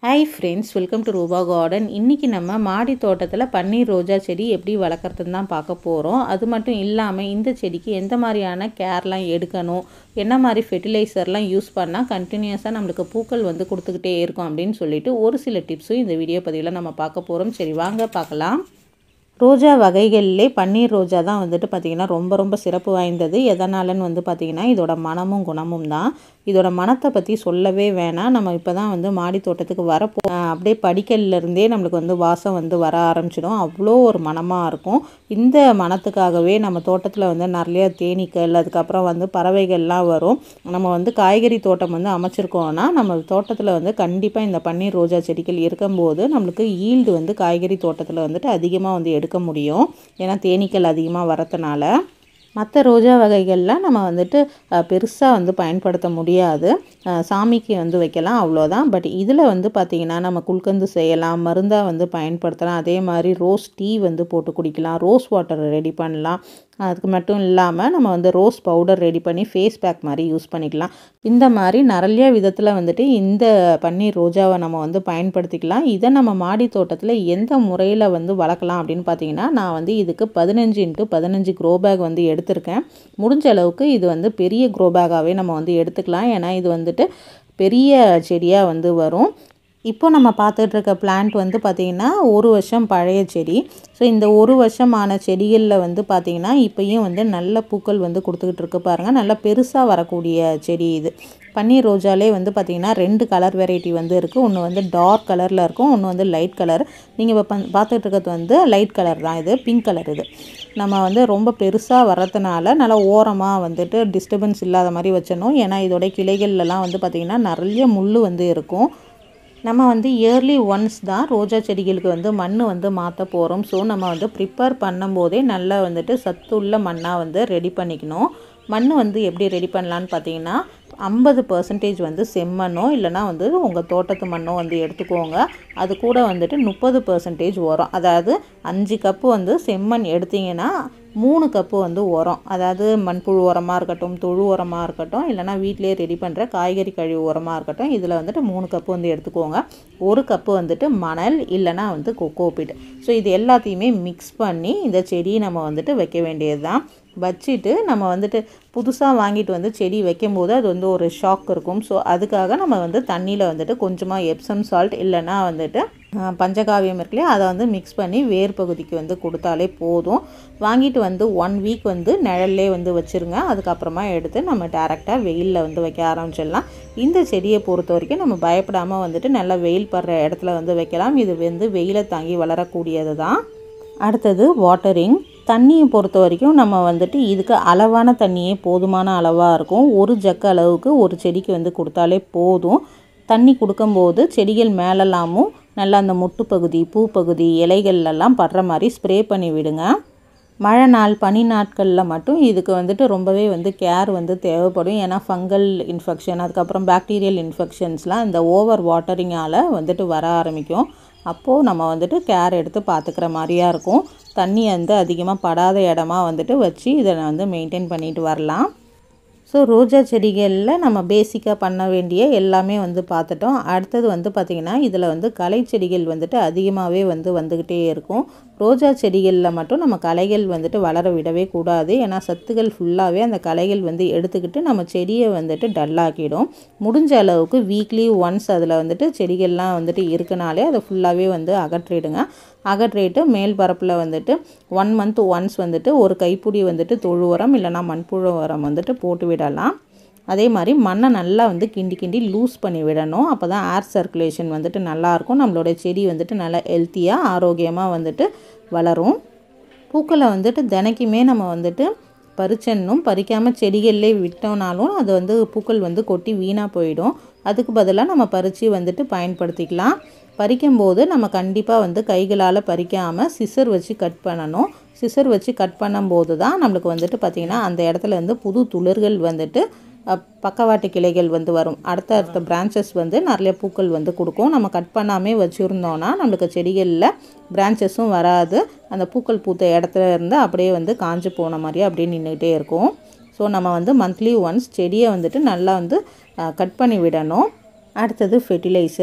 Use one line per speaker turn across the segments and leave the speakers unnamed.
hi friends welcome to Rupa garden இன்றைக்கி நம்ம மாடி தோட்டத்தில் பன்னீர் ரோஜா செடி எப்படி வளர்க்குறதுன்னு தான் பார்க்க போகிறோம் அது மட்டும் இல்லாமல் இந்த செடிக்கு எந்த மாதிரியான கேர்லாம் எடுக்கணும் என்ன மாதிரி ஃபெர்டிலைசர்லாம் யூஸ் பண்ணால் கண்டினியூஸாக நம்மளுக்கு பூக்கள் வந்து கொடுத்துக்கிட்டே இருக்கும் அப்படின்னு சொல்லிட்டு ஒரு சில டிப்ஸும் இந்த வீடியோ பதிவில் நம்ம பார்க்க போகிறோம் சரி வாங்க பார்க்கலாம் ரோஜா வகைகள்லே பன்னீர் ரோஜா தான் வந்துட்டு பார்த்திங்கன்னா ரொம்ப ரொம்ப சிறப்பு வாய்ந்தது எதனாலன்னு வந்து பார்த்திங்கன்னா இதோட மனமும் குணமும் தான் இதோட மனத்தை பற்றி சொல்லவே வேணாம் நம்ம இப்போ தான் வந்து மாடி தோட்டத்துக்கு வரப்போ அப்படியே படிக்கல்லேருந்தே நம்மளுக்கு வந்து வாசம் வந்து வர ஆரம்பிச்சிடும் அவ்வளோ ஒரு மனமாக இருக்கும் இந்த மனத்துக்காகவே நம்ம தோட்டத்தில் வந்து நிறைய தேனீக்கள் அதுக்கப்புறம் வந்து பறவைகள்லாம் வரும் நம்ம வந்து காய்கறி தோட்டம் வந்து அமைச்சிருக்கோம்னா நம்ம தோட்டத்தில் வந்து கண்டிப்பாக இந்த பன்னீர் ரோஜா செடிகள் இருக்கும்போது நம்மளுக்கு ஈல்டு வந்து காய்கறி தோட்டத்தில் வந்துட்டு அதிகமாக வந்து எடுக்க முடியும் ஏன்னா தேனீக்கள் அதிகமாக வரதுனால மற்ற ரோஜா வகைகள்லாம் நம்ம வந்துட்டு பெருசாக வந்து பயன்படுத்த முடியாது சாமிக்கு வந்து வைக்கலாம் அவ்வளோதான் பட் இதில் வந்து பார்த்திங்கன்னா நம்ம குல்கந்து செய்யலாம் மருந்தாக வந்து பயன்படுத்தலாம் அதே மாதிரி ரோஸ் டீ வந்து போட்டு குடிக்கலாம் ரோஸ் வாட்டர் ரெடி பண்ணலாம் அதுக்கு மட்டும் இல்லாமல் நம்ம வந்து ரோஸ் பவுடர் ரெடி பண்ணி ஃபேஸ் பேக் மாதிரி யூஸ் பண்ணிக்கலாம் இந்த மாதிரி நிறைய விதத்தில் வந்துட்டு இந்த பன்னீர் ரோஜாவை நம்ம வந்து பயன்படுத்திக்கலாம் இதை நம்ம மாடி தோட்டத்தில் எந்த முறையில் வந்து வளர்க்கலாம் அப்படின்னு பார்த்தீங்கன்னா நான் வந்து இதுக்கு பதினஞ்சு இன்ட்டு பதினஞ்சு க்ரோ பேக் வந்து எடுத்திருக்கேன் முடிஞ்ச அளவுக்கு இது வந்து பெரிய க்ரோ பேக்காகவே நம்ம வந்து எடுத்துக்கலாம் ஏன்னா இது வந்துட்டு பெரிய செடியாக வந்து வரும் இப்போ நம்ம பார்த்துட்டு இருக்க பிளான்ட் வந்து பார்த்திங்கன்னா ஒரு வருஷம் பழைய செடி ஸோ இந்த ஒரு வருஷமான செடிகளில் வந்து பார்த்திங்கன்னா இப்போயும் வந்து நல்ல பூக்கள் வந்து கொடுத்துக்கிட்டு இருக்கு பாருங்கள் நல்லா பெருசாக வரக்கூடிய செடி இது பன்னீர் ரோஜாலே வந்து பார்த்திங்கன்னா ரெண்டு கலர் வெரைட்டி வந்து இருக்குது ஒன்று வந்து டார்க் கலரில் இருக்கும் ஒன்று வந்து லைட் கலர் நீங்கள் இப்போ பார்த்துட்டு இருக்கிறது வந்து லைட் கலர் தான் இது பிங்க் கலர் இது நம்ம வந்து ரொம்ப பெருசாக வர்றதுனால நல்லா ஓரமாக வந்துட்டு டிஸ்டர்பன்ஸ் இல்லாத மாதிரி வச்சிடணும் ஏன்னா இதோட கிளைகள்லாம் வந்து பார்த்திங்கன்னா நிறைய முள் வந்து இருக்கும் நம்ம வந்து இயர்லி ஒன்ஸ் தான் ரோஜா செடிகளுக்கு வந்து மண் வந்து மாற்ற போகிறோம் ஸோ நம்ம வந்து ப்ரிப்பேர் பண்ணும்போதே நல்லா வந்துட்டு சத்துள்ள மண்ணாக வந்து ரெடி பண்ணிக்கணும் மண் வந்து எப்படி ரெடி பண்ணலான்னு பார்த்தீங்கன்னா ஐம்பது பர்சன்டேஜ் வந்து செம்மண்ணோ இல்லைனா வந்து உங்கள் தோட்டத்து மண்ணோ வந்து எடுத்துக்கோங்க அது கூட வந்துட்டு முப்பது பர்சன்டேஜ் உரம் அதாவது அஞ்சு கப்பு வந்து செம்மண் எடுத்திங்கன்னா மூணு கப்பு வந்து உரம் அதாவது மண்புழு உரமாக இருக்கட்டும் தொழு உரமாக இருக்கட்டும் இல்லைனா வீட்டிலே ரெடி பண்ணுற காய்கறி கழிவு உரமாக இருக்கட்டும் இதில் வந்துட்டு மூணு கப்பு வந்து எடுத்துக்கோங்க ஒரு கப்பு வந்துட்டு மணல் இல்லைனா வந்து கொக்கோபிட் ஸோ இது எல்லாத்தையுமே மிக்ஸ் பண்ணி இந்த செடியை நம்ம வந்துட்டு வைக்க வேண்டியது தான் வச்சுட்டு நம்ம வந்துட்டு புதுசாக வாங்கிட்டு வந்து செடி வைக்கும்போது அது வந்து ஒரு ஷாக் இருக்கும் ஸோ அதுக்காக நம்ம வந்து தண்ணியில் வந்துட்டு கொஞ்சமாக எப்சம் சால்ட் இல்லைன்னா வந்துட்டு பஞ்சகாவியம் இருக்குல்லையா அதை வந்து மிக்ஸ் பண்ணி வேர் பகுதிக்கு வந்து கொடுத்தாலே போதும் வாங்கிட்டு வந்து ஒன் வீக் வந்து நிழல்லே வந்து வச்சுருங்க அதுக்கப்புறமா எடுத்து நம்ம டேரெக்டாக வெயிலில் வந்து வைக்க ஆரம்பிச்சிடலாம் இந்த செடியை பொறுத்த வரைக்கும் நம்ம பயப்படாமல் வந்துட்டு நல்லா வெயில் படுற இடத்துல வந்து வைக்கலாம் இது வந்து வெயிலை தாங்கி வளரக்கூடியது தான் அடுத்தது வாட்டரிங் தண்ணியை பொறுத்த வரைக்கும் நம்ம வந்துட்டு இதுக்கு அளவான தண்ணியே போதுமான அளவாக இருக்கும் ஒரு ஜக்கு அளவுக்கு ஒரு செடிக்கு வந்து கொடுத்தாலே போதும் தண்ணி கொடுக்கும்போது செடிகள் மேலெல்லாமும் நல்லா அந்த முட்டு பகுதி பூப்பகுதி இலைகள்லாம் படுற மாதிரி ஸ்ப்ரே பண்ணி விடுங்க மழை நாள் பனி நாட்களில் மட்டும் இதுக்கு வந்துட்டு ரொம்பவே வந்து கேர் வந்து தேவைப்படும் ஏன்னா ஃபங்கல் இன்ஃபெக்ஷன் அதுக்கப்புறம் பாக்டீரியல் இன்ஃபெக்ஷன்ஸ்லாம் இந்த ஓவர் வாட்டரிங்கால் வந்துட்டு வர ஆரம்பிக்கும் அப்போது நம்ம வந்துட்டு கேர் எடுத்து பார்த்துக்கிற மாதிரியாக இருக்கும் தண்ணி வந்து அதிகமாக படாத இடமா வந்துட்டு வச்சு இதை வந்து மெயின்டைன் பண்ணிட்டு வரலாம் ஸோ ரோஜா செடிகளில் நம்ம பேசிக்காக பண்ண வேண்டிய எல்லாமே வந்து பார்த்துட்டோம் அடுத்தது வந்து பார்த்திங்கன்னா இதில் வந்து களை செடிகள் வந்துட்டு அதிகமாகவே வந்து வந்துக்கிட்டே இருக்கும் ரோஜா செடிகளில் மட்டும் நம்ம களைகள் வந்துட்டு வளர விடவே கூடாது ஏன்னா சத்துக்கள் ஃபுல்லாகவே அந்த களைகள் வந்து எடுத்துக்கிட்டு நம்ம செடியை வந்துட்டு டல்லாக்கிடும் முடிஞ்ச அளவுக்கு வீக்லி ஒன்ஸ் அதில் வந்துட்டு செடிகள்லாம் வந்துட்டு இருக்குனாலே அதை ஃபுல்லாகவே வந்து அகற்றிடுங்க அகற்றிட்டு மேல் பரப்பில் வந்துட்டு ஒன் மந்த் ஒன்ஸ் வந்துட்டு ஒரு கைப்பிடி வந்துட்டு தொழு உரம் இல்லைனா மண்புழு உரம் வந்துட்டு போட்டு விடலாம் அதே மாதிரி மண்ணை நல்லா வந்து கிண்டி கிண்டி லூஸ் பண்ணி விடணும் அப்போ தான் ஏர் சர்க்குலேஷன் வந்துட்டு நல்லாயிருக்கும் நம்மளோட செடி வந்துட்டு நல்லா ஹெல்த்தியாக ஆரோக்கியமாக வந்துட்டு வளரும் பூக்களை வந்துட்டு தினைக்குமே நம்ம வந்துட்டு பறிச்சிடணும் பறிக்காமல் செடிகள்லே விட்டோம்னாலும் அது வந்து பூக்கள் வந்து கொட்டி வீணாக போயிடும் அதுக்கு பதிலாக நம்ம பறித்து வந்துட்டு பயன்படுத்திக்கலாம் பறிக்கும்போது நம்ம கண்டிப்பாக வந்து கைகளால் பறிக்காமல் சிசர் வச்சு கட் பண்ணணும் சிசர் வச்சு கட் பண்ணும்போது தான் நம்மளுக்கு வந்துட்டு பார்த்திங்கன்னா அந்த இடத்துல வந்து புது துளிர்கள் வந்துட்டு பக்கவாட்டு கிளைகள் வந்து வரும் அடுத்த அடுத்த பிரான்ச்சஸ் வந்து நிறைய பூக்கள் வந்து கொடுக்கும் நம்ம கட் பண்ணாமே வச்சுருந்தோன்னா நம்மளுக்கு செடிகளில் பிரான்ச்சஸும் வராது அந்த பூக்கள் பூத்த இடத்துல இருந்து அப்படியே வந்து காஞ்சு போன மாதிரியே அப்படியே நின்றுக்கிட்டே இருக்கும் ஸோ நம்ம வந்து மந்த்லி ஒன்ஸ் செடியை வந்துட்டு நல்லா வந்து கட் பண்ணி விடணும் அடுத்தது ஃபெர்டிலைசர்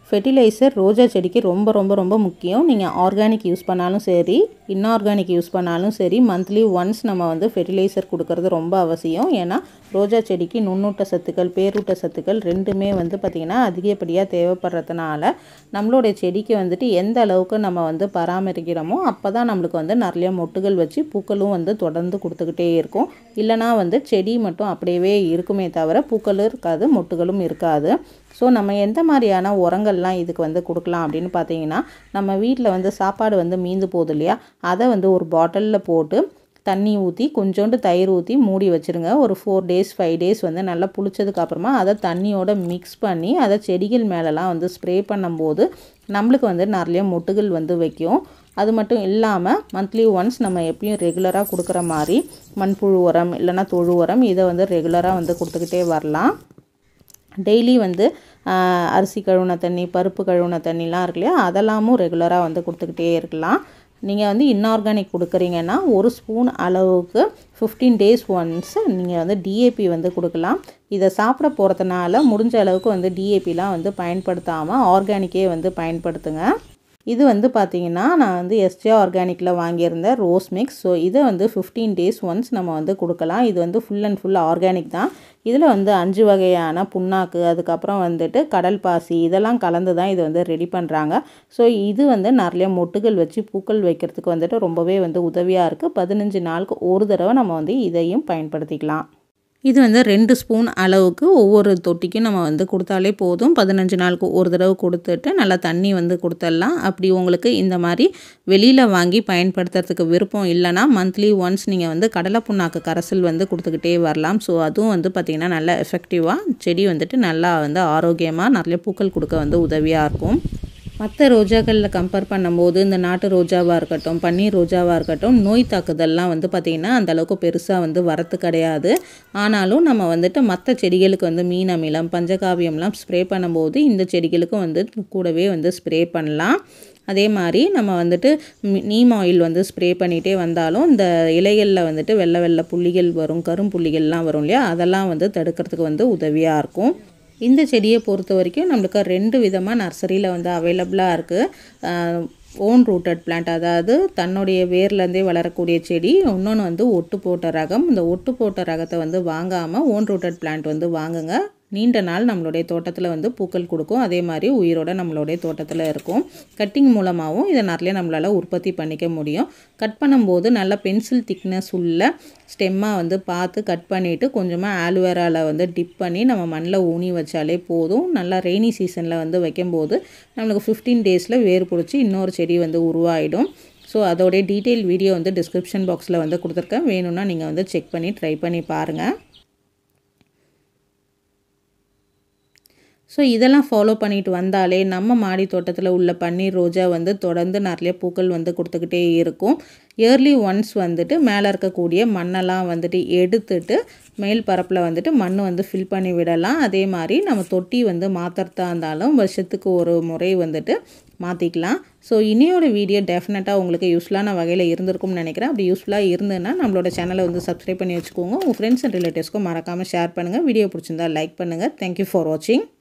ஃபெர்டிலைசர் ரோஜா செடிக்கு ரொம்ப ரொம்ப ரொம்ப முக்கியம் நீங்கள் ஆர்கானிக் யூஸ் பண்ணாலும் சரி இன்ஆர்கானிக் யூஸ் பண்ணாலும் சரி மந்த்லி ஒன்ஸ் நம்ம வந்து ஃபெர்டிலைசர் கொடுக்கறது ரொம்ப அவசியம் ஏன்னா ரோஜா செடிக்கு நுண்ணூட்ட சத்துக்கள் பேரூட்ட சத்துக்கள் ரெண்டுமே வந்து பார்த்திங்கன்னா அதிகப்படியாக தேவைப்படுறதுனால நம்மளுடைய செடிக்கு வந்துட்டு எந்த அளவுக்கு நம்ம வந்து பராமரிக்கிறோமோ அப்போ தான் நம்மளுக்கு வந்து நிறைய மொட்டுகள் வச்சு பூக்களும் வந்து தொடர்ந்து கொடுத்துக்கிட்டே இருக்கும் இல்லைனா வந்து செடி மட்டும் அப்படியே இருக்குமே தவிர பூக்களும் இருக்காது மொட்டுகளும் இருக்காது ஸோ நம்ம எந்த மாதிரியான உரங்கள்லாம் இதுக்கு வந்து கொடுக்கலாம் அப்படின்னு பார்த்தீங்கன்னா நம்ம வீட்டில் வந்து சாப்பாடு வந்து மீந்து போகுது இல்லையா அதை வந்து ஒரு பாட்டிலில் போட்டு தண்ணி ஊற்றி கொஞ்சோண்டு தயிர் ஊற்றி மூடி வச்சுருங்க ஒரு ஃபோர் டேஸ் ஃபைவ் டேஸ் வந்து நல்லா புளிச்சதுக்கு அப்புறமா அதை தண்ணியோட மிக்ஸ் பண்ணி அதை செடிகள் மேலெலாம் வந்து ஸ்ப்ரே பண்ணும்போது நம்மளுக்கு வந்து நிறைய மொட்டுகள் வந்து வைக்கும் அது மட்டும் இல்லாமல் மந்த்லி ஒன்ஸ் நம்ம எப்பயும் ரெகுலராக கொடுக்குற மாதிரி மண்புழு உரம் இல்லைன்னா தொழு உரம் இதை வந்து ரெகுலராக வந்து கொடுத்துக்கிட்டே வரலாம் டெய்லி வந்து அரிசி கழுவுன தண்ணி பருப்பு கழுவுன தண்ணிலாம் இருக்கு இல்லையா அதெல்லாமும் ரெகுலராக வந்து கொடுத்துக்கிட்டே இருக்கலாம் நீங்கள் வந்து இன்ஆர்கானிக் கொடுக்குறீங்கன்னா ஒரு ஸ்பூன் அளவுக்கு ஃபிஃப்டீன் டேஸ் ஒன்ஸ் நீங்கள் வந்து டிஏபி வந்து கொடுக்கலாம் இதை சாப்பிட போகிறதுனால முடிஞ்ச அளவுக்கு வந்து டிஏபிலாம் வந்து பயன்படுத்தாமல் ஆர்கானிக்கே வந்து பயன்படுத்துங்க இது வந்து பார்த்திங்கன்னா நான் வந்து எஸ்ஜே ஆர்கானிக்கில் வாங்கியிருந்தேன் ரோஸ் மிக்ஸ் ஸோ இதை வந்து ஃபிஃப்டீன் டேஸ் ஒன்ஸ் நம்ம வந்து கொடுக்கலாம் இது வந்து ஃபுல் அண்ட் ஃபுல் ஆர்கானிக் தான் இதில் வந்து அஞ்சு வகையான புண்ணாக்கு அதுக்கப்புறம் வந்துட்டு கடல் பாசி இதெல்லாம் கலந்து தான் இது வந்து ரெடி பண்ணுறாங்க ஸோ இது வந்து நிறைய மொட்டுகள் வச்சு பூக்கள் வைக்கிறதுக்கு வந்துட்டு ரொம்பவே வந்து உதவியாக இருக்குது பதினஞ்சு நாளுக்கு ஒரு தடவை நம்ம வந்து இதையும் பயன்படுத்திக்கலாம் இது வந்து ரெண்டு ஸ்பூன் அளவுக்கு ஒவ்வொரு தொட்டிக்கும் நம்ம வந்து கொடுத்தாலே போதும் பதினஞ்சு நாளுக்கு ஒரு தடவை கொடுத்துட்டு நல்லா தண்ணி வந்து கொடுத்துடலாம் அப்படி உங்களுக்கு இந்த மாதிரி வெளியில் வாங்கி பயன்படுத்துறதுக்கு விருப்பம் இல்லைனா மந்த்லி ஒன்ஸ் நீங்கள் வந்து கடலை புண்ணாக்கு கரைசல் வந்து கொடுத்துக்கிட்டே வரலாம் ஸோ அதுவும் வந்து பார்த்திங்கன்னா நல்லா எஃபெக்டிவாக செடி வந்துட்டு நல்லா வந்து ஆரோக்கியமாக நிறைய பூக்கள் கொடுக்க வந்து உதவியாக இருக்கும் மற்ற ரோஜாக்களில் கம்பேர் பண்ணும்போது இந்த நாட்டு ரோஜாவாக இருக்கட்டும் பன்னீர் ரோஜாவாக இருக்கட்டும் நோய் தாக்குதல்லாம் வந்து பார்த்திங்கன்னா அந்தளவுக்கு பெருசாக வந்து வரத்து கிடையாது ஆனாலும் நம்ம வந்துட்டு மற்ற செடிகளுக்கு வந்து மீன் அமிலம் பஞ்சகாவியம்லாம் ஸ்ப்ரே பண்ணும்போது இந்த செடிகளுக்கும் வந்து கூடவே வந்து ஸ்ப்ரே பண்ணலாம் அதே மாதிரி நம்ம வந்துட்டு நீம் ஆயில் வந்து ஸ்ப்ரே பண்ணிகிட்டே வந்தாலும் இந்த இலைகளில் வந்துட்டு வெள்ளை வெள்ளை புள்ளிகள் வரும் கரும்புள்ளிகள்லாம் வரும் இல்லையா அதெல்லாம் வந்து தடுக்கிறதுக்கு வந்து உதவியாக இருக்கும் இந்த செடியை பொறுத்த வரைக்கும் நம்மளுக்கு ரெண்டு விதமாக நர்சரியில் வந்து அவைலபிளாக இருக்குது ஓன் ரூட்டட் பிளான்ட் அதாவது தன்னுடைய வேர்லேருந்தே வளரக்கூடிய செடி இன்னொன்று வந்து ஒட்டு போட்ட ரகம் இந்த ஒட்டு போட்ட ரகத்தை வந்து வாங்காமல் ஓன் ரூட்டட் பிளான்ட் வந்து வாங்குங்க நீண்ட நாள் நம்மளுடைய தோட்டத்தில் வந்து பூக்கள் கொடுக்கும் அதே மாதிரி உயிரோட நம்மளுடைய தோட்டத்தில் இருக்கும் கட்டிங் மூலமாகவும் இதை நிறைய நம்மளால் உற்பத்தி பண்ணிக்க முடியும் கட் பண்ணும்போது நல்ல பென்சில் திக்னஸ் உள்ள ஸ்டெம்மாக வந்து பார்த்து கட் பண்ணிவிட்டு கொஞ்சமாக ஆலுவேராவில் வந்து டிப் பண்ணி நம்ம மண்ணில் ஊனி வச்சாலே போதும் நல்லா ரெய்னி சீசனில் வந்து வைக்கும்போது நம்மளுக்கு ஃபிஃப்டீன் டேஸில் வேர் பிடிச்சி இன்னொரு செடி வந்து உருவாயிடும் ஸோ அதோடைய டீட்டெயில் வீடியோ வந்து டிஸ்கிரிப்ஷன் பாக்ஸில் வந்து கொடுத்துருக்கேன் வேணும்னா நீங்கள் வந்து செக் பண்ணி ட்ரை பண்ணி பாருங்கள் ஸோ இதெல்லாம் ஃபாலோ பண்ணிட்டு வந்தாலே நம்ம மாடி தோட்டத்தில் உள்ள பன்னீர் ரோஜா வந்து தொடர்ந்து நிறைய பூக்கள் வந்து கொடுத்துக்கிட்டே இருக்கும் இயர்லி ஒன்ஸ் வந்துட்டு மேலே இருக்கக்கூடிய மண்ணெல்லாம் வந்துட்டு எடுத்துட்டு மேல் பரப்பில் வந்துட்டு மண் வந்து ஃபில் பண்ணி விடலாம் அதே மாதிரி நம்ம தொட்டி வந்து மாற்றுறதா இருந்தாலும் வருஷத்துக்கு ஒரு முறை வந்துட்டு மாற்றிக்கலாம் ஸோ இனியோட வீடியோ டெஃபினட்டாக உங்களுக்கு யூஸ்ஃபுல்லான வகையில் இருந்திருக்கும்னு நினைக்கிறேன் அப்படி யூஸ்ஃபுல்லாக இருந்ததுன்னா நம்மளோட சேனலை வந்து சப்ஸ்கிரைப் பண்ணி வச்சுக்கோங்க உங்கள் ஃப்ரெண்ட்ஸ் அண்ட் ரிலேட்டிவ்ஸ்க்கும் மறக்காமல் ஷேர் பண்ணுங்கள் வீடியோ பிடிச்சிருந்தா லைக் பண்ணுங்கள் தேங்க்யூ ஃபார் வாட்சிங்